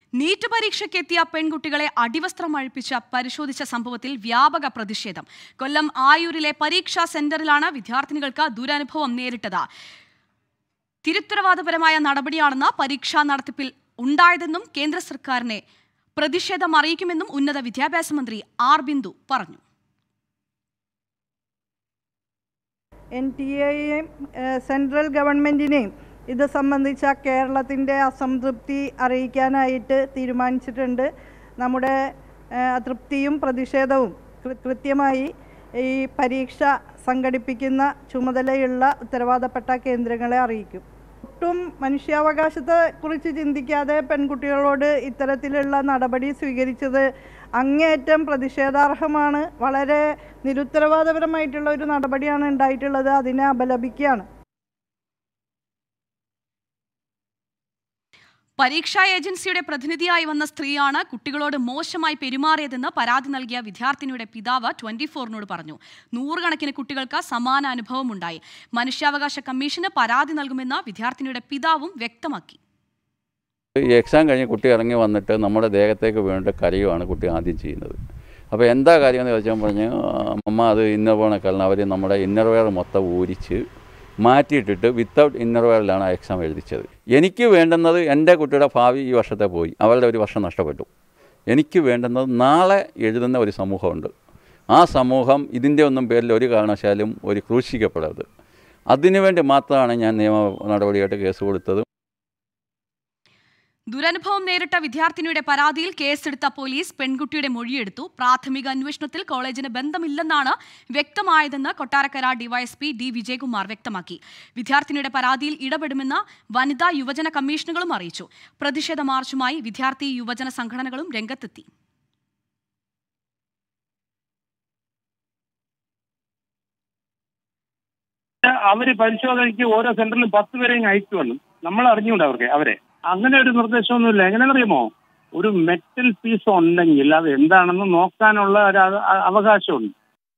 NEET പരീക്ഷയ്ക്കെത്തിയ പെൺകുട്ടികളെ അടിവസ്ത്രം അഴിപ്പിച്ച പരിശോധിച്ച സംഭവത്തിൽ വ്യാപക പ്രതിഷേധം കൊല്ലം ആയൂരിലെ പരീക്ഷാ സെന്ററിലാണ് വിദ്യാർത്ഥിനികൾക്ക് ദുരനുഭവം നേരിട്ടത് തിരുത്തരവാദപരമായ നടപടിയാണെന്ന് പരീക്ഷാ നടത്തിപ്പിൽ ഉണ്ടായതെന്നും കേന്ദ്ര സർക്കാരിനെ പ്രതിഷേധം അറിയിക്കുമെന്നും ഉന്നത വിദ്യാഭ്യാസ മന്ത്രി ആർ ബിന്ദു പറഞ്ഞു എൻ ടി എയെയും സെൻട്രൽ ഗവൺമെൻറ്റിനെയും ഇത് സംബന്ധിച്ച കേരളത്തിൻ്റെ അസംതൃപ്തി അറിയിക്കാനായിട്ട് തീരുമാനിച്ചിട്ടുണ്ട് നമ്മുടെ ഏഹ്, അതൃപ്തിയും പ്രതിഷേധവും കൃ- കൃത്യമായി ഈ പരീക്ഷ സംഘടിപ്പിക്കുന്ന ചുമതലയുള്ള ഉത്തരവാദപ്പെട്ട കേന്ദ്രങ്ങളെ അറിയിക്കും ഒട്ടും മനുഷ്യാവകാശത്തെക്കുറിച്ച് ചിന്തിക്കാതെ പെൺകുട്ടികളോട് ഇത്തരത്തിലുള്ള നടപടി സ്വീകരിച്ചത് അങ്ങേയറ്റം പ്രതിഷേധാർഹമാണ് വളരെ നിരുത്തരവാദപരമായിട്ടുള്ള ഒരു നടപടിയാണ് ഉണ്ടായിട്ടുള്ളത് അതിനെ അപലപിക്കുകയാണ് പരീക്ഷാ ഏജൻസിയുടെ പ്രതിനിധിയായി വന്ന സ്ത്രീയാണ് കുട്ടികളോട് മോശമായി പെരുമാറിയതെന്ന് പരാതി നൽകിയ വിദ്യാർത്ഥിനിയുടെ പിതാവ് ട്വന്റി ഫോറിനോട് പറഞ്ഞു നൂറുകണക്കിന് കുട്ടികൾക്ക് സമാന അനുഭവമുണ്ടായി മനുഷ്യാവകാശ കമ്മീഷന് പരാതി നൽകുമെന്ന് വിദ്യാർത്ഥിനിയുടെ പിതാവും വ്യക്തമാക്കി ഈ എക്സാം കഴിഞ്ഞ് കുട്ടി ഇറങ്ങി വന്നിട്ട് നമ്മുടെ ദേഹത്തേക്ക് വീണിട്ട് കരയുവാണ് കുട്ടി ആദ്യം ചെയ്യുന്നത് അപ്പോൾ എന്താ കാര്യം എന്ന് ചോദിച്ചാൽ പറഞ്ഞ് അമ്മ അത് ഇന്നർ പോണക്കാളിന് അവർ നമ്മുടെ ഇന്നർ വെയർ മൊത്തം ഊരിച്ച് മാറ്റിയിട്ടിട്ട് വിത്തൗട്ട് ഇന്നർ വെയറിലാണ് ആ എക്സാം എഴുതിച്ചത് എനിക്ക് വേണ്ടുന്നത് എൻ്റെ കുട്ടിയുടെ ഭാവി ഈ വർഷത്തെ പോയി അവളുടെ ഒരു വർഷം നഷ്ടപ്പെട്ടു എനിക്ക് വേണ്ടുന്നത് നാളെ എഴുതുന്ന ഒരു സമൂഹമുണ്ട് ആ സമൂഹം ഇതിൻ്റെ ഒന്നും പേരിൽ ഒരു കാരണവശാലും ഒരു ക്രൂശിക്കപ്പെടരുത് അതിനുവേണ്ടി മാത്രമാണ് ഞാൻ നിയമ നടപടിയായിട്ട് കേസ് കൊടുത്തത് ദുരനുഭവം നേരിട്ട വിദ്യാർത്ഥിനിയുടെ പരാതിയിൽ കേസെടുത്ത പോലീസ് പെൺകുട്ടിയുടെ മൊഴിയെടുത്തു പ്രാഥമിക അന്വേഷണത്തിൽ കോളേജിന് ബന്ധമില്ലെന്നാണ് വ്യക്തമായതെന്ന് കൊട്ടാരക്കര ഡിവൈഎസ്പി ഡി വിജയകുമാർ വ്യക്തമാക്കി വിദ്യാർത്ഥിനിയുടെ പരാതിയിൽ ഇടപെടുമെന്ന് വനിതാ യുവജന കമ്മീഷനുകളും അറിയിച്ചു പ്രതിഷേധ മാർച്ചുമായി വിദ്യാർത്ഥി യുവജന സംഘടനകളും രംഗത്തെത്തി അവര് പരിശോധനയ്ക്ക് ഓരോ സെന്ററിലും പത്ത് പേരെയും അയക്കുമെന്ന് നമ്മൾ അറിഞ്ഞുകൊണ്ട് അവർക്ക് അവരെ അങ്ങനെ ഒരു നിർദ്ദേശമൊന്നുമില്ല എങ്ങനെയാണെന്നറിയുമോ ഒരു മെറ്റൽ പീസ് ഉണ്ടെങ്കിൽ അത് എന്താണെന്ന് നോക്കാനുള്ള ഒരു അവ- അവകാശമുണ്ട്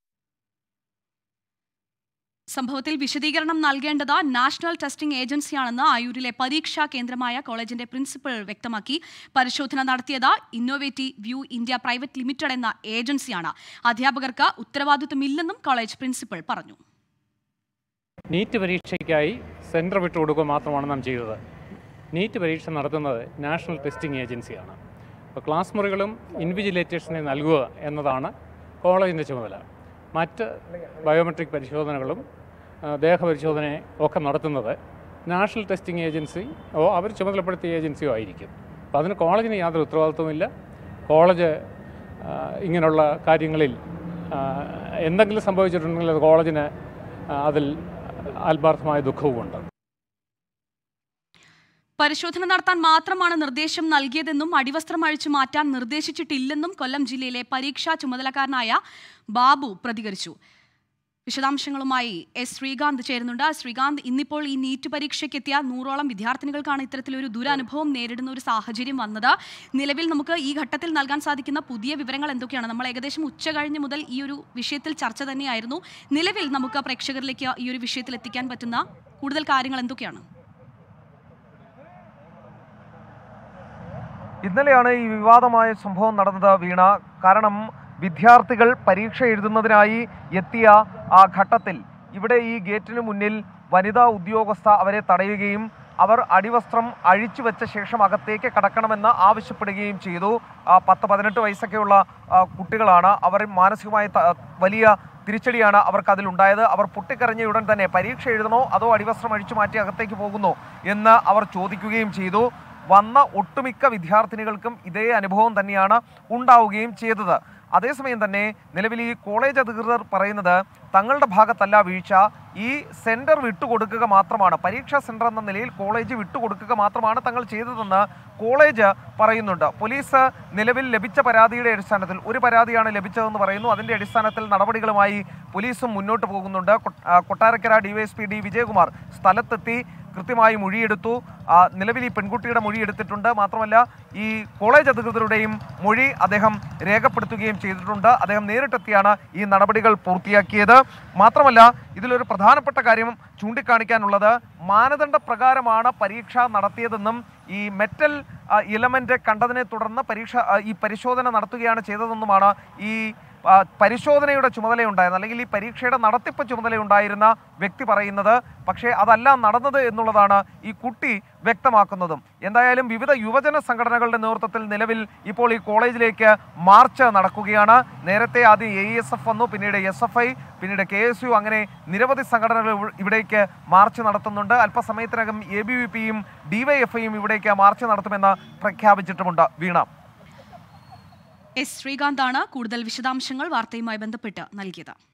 സംഭവത്തിൽ വിശദീകരണം നൽകേണ്ടത് നാഷണൽ ടെസ്റ്റിംഗ് ഏജൻസിയാണെന്ന് ആയൂരിലെ പരീക്ഷാ കേന്ദ്രമായ കോളേജിന്റെ പ്രിൻസിപ്പൽ വ്യക്തമാക്കി പരിശോധന നടത്തിയത് innovative view India private limited എന്ന ഏജൻസിയാണ് അധ്യാപകർക്ക് ഉത്തരവാദിത്വമില്ലെന്നും കോളേജ് പ്രിൻസിപ്പൽ പറഞ്ഞു നീറ്റ് പരീക്ഷയ്ക്കായി സെൻറ്റർ വിട്ടുകൊടുക്കുക മാത്രമാണ് നാം ചെയ്തത് നീറ്റ് പരീക്ഷ നടത്തുന്നത് നാഷണൽ ടെസ്റ്റിംഗ് ഏജൻസിയാണ് അപ്പോൾ ക്ലാസ് മുറികളും ഇൻവിജിലേറ്റേഴ്സിനെ നൽകുക എന്നതാണ് കോളേജിൻ്റെ ചുമതല മറ്റ് ബയോമെട്രിക് പരിശോധനകളും ആ, ദേഹപരിശോധന ഒക്കെ നടത്തുന്നത് നാഷണൽ ടെസ്റ്റിംഗ് ഏജൻസി ഓ അവർ ചുമതലപ്പെടുത്തിയ ഏജൻസിയോ ആയിരിക്കും അപ്പോൾ അതിന് കോളേജിന് യാതൊരു ഉത്തരവാദിത്വമില്ല കോളേജ് ആ, ഇങ്ങനെയുള്ള കാര്യങ്ങളിൽ ആ, എന്തെങ്കിലും സംഭവിച്ചിട്ടുണ്ടെങ്കിൽ അത് കോളേജിന് ആ, അതിൽ ആത്മാർത്ഥമായ ദുഃഖവുമുണ്ട് പരിശോധന നടത്താൻ മാത്രമാണ് നിർദ്ദേശം നൽകിയതെന്നും അടിവസ്ത്രം അഴിച്ചു മാറ്റാൻ നിർദ്ദേശിച്ചിട്ടില്ലെന്നും കൊല്ലം ജില്ലയിലെ പരീക്ഷാ ചുമതലക്കാരനായ ബാബു പ്രതികരിച്ചു വിശദാംശങ്ങളുമായി എസ് ശ്രീകാന്ത് ചേരുന്നുണ്ട് ശ്രീകാന്ത് ഇന്നിപ്പോൾ ഈ നീറ്റ് പരീക്ഷയ്ക്കെത്തിയ നൂറോളം വിദ്യാർത്ഥിനികൾക്കാണ് ഇത്തരത്തിലൊരു ദുരനുഭവം നേരിടുന്ന ഒരു സാഹചര്യം വന്നത് നിലവിൽ നമുക്ക് ഈ ഘട്ടത്തിൽ നൽകാൻ സാധിക്കുന്ന പുതിയ വിവരങ്ങൾ എന്തൊക്കെയാണ് നമ്മൾ ഏകദേശം ഉച്ച കഴിഞ്ഞ് മുതൽ ഈ ഒരു വിഷയത്തിൽ ചർച്ച തന്നെയായിരുന്നു നിലവിൽ നമുക്ക് പ്രേക്ഷകരിലേക്ക് ഈ ഒരു വിഷയത്തിൽ എത്തിക്കാൻ പറ്റുന്ന കൂടുതൽ കാര്യങ്ങൾ എന്തൊക്കെയാണ് ഇന്നലെയാണ് ഈ വിവാദമായ സംഭവം നടന്നത് വീണ കാരണം വിദ്യാർത്ഥികൾ പരീക്ഷ എഴുതുന്നതിനായി എത്തിയ ആ ഘട്ടത്തിൽ ഇവിടെ ഈ ഗേറ്റിന് മുന്നിൽ വനിതാ ഉദ്യോഗസ്ഥ അവരെ തടയുകയും അവർ അടിവസ്ത്രം അഴിച്ചു വെച്ച ശേഷം അകത്തേക്ക് കടക്കണമെന്ന് ആവശ്യപ്പെടുകയും ചെയ്തു ആ, പത്ത് പതിനെട്ട് വയസ്സൊക്കെയുള്ള ആ, കുട്ടികളാണ് അവർ മാനസികമായി ത- വലിയ തിരിച്ചടിയാണ് അവർക്ക് അതിലുണ്ടായത് അവർ പൊട്ടിക്കരഞ്ഞ ഉടൻ തന്നെ പരീക്ഷ എഴുതണോ അതോ അടിവസ്ത്രം അഴിച്ചു മാറ്റി അകത്തേക്ക് പോകുന്നോ എന്ന് അവർ ചോദിക്കുകയും ചെയ്തു വന്ന ഒട്ടുമിക്ക വിദ്യാർത്ഥിനികൾക്കും ഇതേ അനുഭവം തന്നെയാണ് ഉണ്ടാവുകയും ചെയ്തത് അതേസമയം തന്നെ നിലവിൽ ഈ കോളേജ് അധികൃതർ പറയുന്നത് തങ്ങളുടെ ഭാഗത്തല്ല വീഴ്ച ഈ സെന്റർ വിട്ടുകൊടുക്കുക മാത്രമാണ് പരീക്ഷാ സെന്റർ എന്ന നിലയിൽ കോളേജ് വിട്ടുകൊടുക്കുക മാത്രമാണ് തങ്ങൾ ചെയ്തതെന്ന് കോളേജ് പറയുന്നുണ്ട് പോലീസ് നിലവിൽ ലഭിച്ച പരാതിയുടെ അടിസ്ഥാനത്തിൽ ഒരു പരാതിയാണ് ലഭിച്ചതെന്ന് പറയുന്നു അതിന്റെ അടിസ്ഥാനത്തിൽ നടപടികളുമായി പോലീസും മുന്നോട്ട് പോകുന്നുണ്ട് കൊ- ആ, കൊട്ടാരക്കര ഡിവൈഎസ്പി ഡി വിജയകുമാർ സ്ഥലത്തെത്തി കൃത്യമായി മൊഴിയെടുത്തു ആ, നിലവിൽ ഈ പെൺകുട്ടിയുടെ മൊഴി എടുത്തിട്ടുണ്ട് മാത്രമല്ല ഈ കോളേജ് അധികൃതരുടെയും മൊഴി അദ്ദേഹം രേഖപ്പെടുത്തുകയും ചെയ്തിട്ടുണ്ട് അദ്ദേഹം നേരിട്ടെത്തിയാണ് ഈ നടപടികൾ പൂർത്തിയാക്കിയത് മാത്രമല്ല ഇതിലൊരു പ്രധാനപ്പെട്ട കാര്യം ചൂണ്ടിക്കാണിക്കാനുള്ളത് മാനദണ്ഡ പ്രകാരമാണ് പരീക്ഷ നടത്തിയതെന്നും ഈ മെറ്റൽ ഇലമെന്റ് കണ്ടതിനെ തുടർന്ന് പരീക്ഷ ആ, ഈ പരിശോധന നടത്തുകയാണ് ചെയ്തതെന്നുമാണ് ഈ ആ, പരിശോധനയുടെ ചുമതലയുണ്ടായിരുന്ന അല്ലെങ്കിൽ ഈ പരീക്ഷയുടെ നടത്തിപ്പ് ചുമതലയുണ്ടായിരുന്ന വ്യക്തി പറയുന്നത് പക്ഷേ അതല്ല നടന്നത് എന്നുള്ളതാണ് ഈ കുട്ടി വ്യക്തമാക്കുന്നതും എന്തായാലും വിവിധ യുവജന സംഘടനകളുടെ നേതൃത്വത്തിൽ നിലവിൽ ഇപ്പോൾ ഈ കോളേജിലേക്ക് മാർച്ച് നടക്കുകയാണ് നേരത്തെ ആദ്യം എ എസ് എഫ് വന്നു പിന്നീട് എസ് എഫ് ഐ പിന്നീട് കെ എസ് യു അങ്ങനെ നിരവധി സംഘടനകൾ ഇവ- ഇവിടേക്ക് മാർച്ച് നടത്തുന്നുണ്ട് അല്പസമയത്തിനകം എ ബി വി പിയും ഡിവൈഎഫ്ഐയും ഇവിടേക്ക് മാർച്ച് നടത്തുമെന്ന് പ്രഖ്യാപിച്ചിട്ടുമുണ്ട് വീണ എസ് ശ്രീകാന്താണ് കൂടുതൽ വിശദാംശങ്ങൾ വാർത്തയുമായി ബന്ധപ്പെട്ട് നൽകിയത്